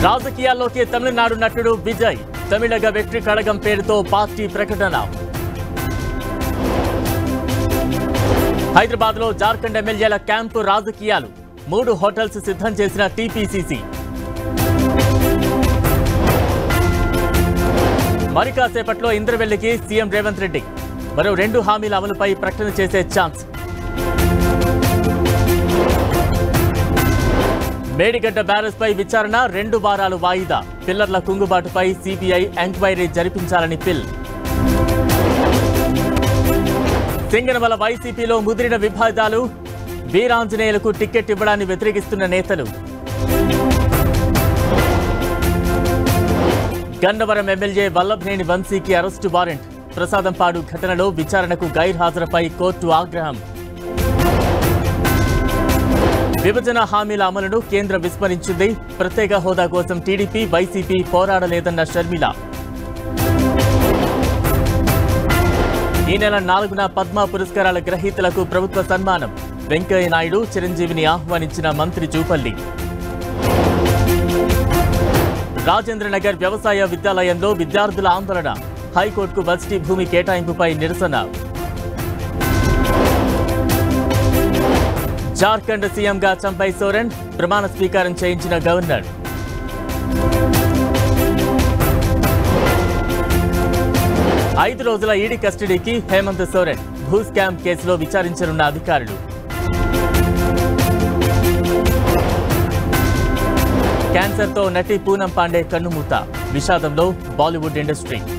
రాజకీయాల్లోకి తమిళనాడు నటుడు విజయ్ తమిళగ వెట్రి కళగం పేరుతో పార్టీ ప్రకటన హైదరాబాద్ లో జార్ఖండ్ ఎమ్మెల్యేల క్యాంపు రాజకీయాలు మూడు హోటల్స్ సిద్ధం చేసిన టీపీసీసీ మరి కాసేపట్లో ఇంద్రవెల్లికి సీఎం రేవంత్ రెడ్డి మరో రెండు హామీల అమలుపై ప్రకటన చేసే ఛాన్స్ మేడిగడ్డ బ్యారేజ్ పై విచారణ రెండు వారాలు వాయిదా పిల్లర్ల కుంగుబాటుపై సిబిఐ ఎంక్వైరీ జరిపించాలని పిల్ సింగనమల వైసీపీలో ముదిరిన విభేదాలు వీరాంజనేయులకు టికెట్ ఇవ్వడాన్ని వ్యతిరేకిస్తున్న నేతలు గన్నవరం ఎమ్మెల్యే వల్లభనేని వంశీకి అరెస్టు వారెంట్ ప్రసాదంపాడు ఘటనలో విచారణకు గైర్హాజరుపై కోర్టు ఆగ్రహం విభజన హామీల అమలును కేంద్రం విస్మరించింది ప్రత్యేక హోదా కోసం టీడీపీ వైసీపీ పోరాడలేదన్న షర్మిల ఈ నెల నాలుగున పద్మ పురస్కారాల గ్రహీతలకు ప్రభుత్వ సన్మానం వెంకయ్య నాయుడు చిరంజీవిని ఆహ్వానించిన మంత్రి జూపల్లి రాజేంద్రనగర్ వ్యవసాయ విద్యాలయంలో విద్యార్థుల ఆందోళన హైకోర్టుకు వర్సిటీ భూమి కేటాయింపుపై నిరసన జార్ఖండ్ సీఎంగా చంపై సోరెన్ ప్రమాణ స్వీకారం చేయించిన గవర్నర్ ఐదు రోజుల ఈడీ కస్టడీకి హేమంత్ సోరెన్ భూ స్కామ్ కేసులో విచారించనున్న అధికారులు క్యాన్సర్తో నటి పూనం పాండే కన్నుమూత విషాదంలో బాలీవుడ్ ఇండస్ట్రీ